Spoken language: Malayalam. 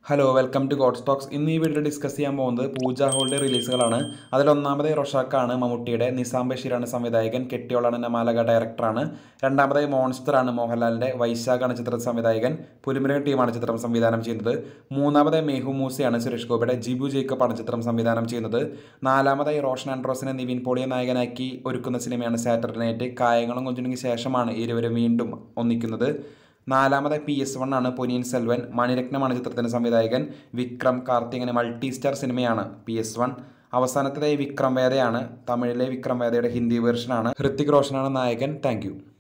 hello welcome to God Stocks ഇന്ന് ഈ വീഡിയോ ഡിസ്കസ് ചെയ്യാൻ പോകുന്നത് പൂജ ഹോളിഡേ റിലീസുകളാണ് അതിൽ ഒന്നാമതായി റൊഷാക്കാണ് മമ്മൂട്ടിയുടെ നിസാം ബഷീറാണ് സംവിധായകൻ കെട്ടിയോളാണ് നമാലക ഡയറക്ടറാണ് രണ്ടാമതായി മോൺസ്റ്ററാണ് മോഹൻലാലിൻ്റെ വൈശാഖാണ് ചിത്ര സംവിധായകൻ പുലിമുരുകൻ ടീമാണ് ചിത്രം സംവിധാനം ചെയ്യുന്നത് മൂന്നാമതായി മേഹു മൂസയാണ് സുരേഷ് ഗോപിയുടെ ജിബു ജേക്കബാണ് ചിത്രം സംവിധാനം ചെയ്യുന്നത് നാലാമതായി റോഷൻ ആൻഡ്രോസിനെ നിവിൻ പോളിയെ നായകനാക്കി ഒരുക്കുന്ന സിനിമയാണ് സാറ്റർഡേ നൈറ്റ് കായങ്ങളും കൊഞ്ചിനു ശേഷമാണ് ഇരുവരും വീണ്ടും ഒന്നിക്കുന്നത് നാലാമതായി പി എസ് വൺ ആണ് പൊനിയൻ സെൽവൻ മണിരത്നമാണ് ചിത്രത്തിൻ്റെ സംവിധായകൻ വിക്രം കാർത്തി അങ്ങനെ മൾട്ടി സ്റ്റാർ സിനിമയാണ് പി എസ് വൺ അവസാനത്തേതായി വിക്രം വേദയാണ് തമിഴിലെ വിക്രം വേദയുടെ ഹിന്ദി വേർഷനാണ് ഹൃത്തിക് റോഷനാണ് നായകൻ താങ്ക്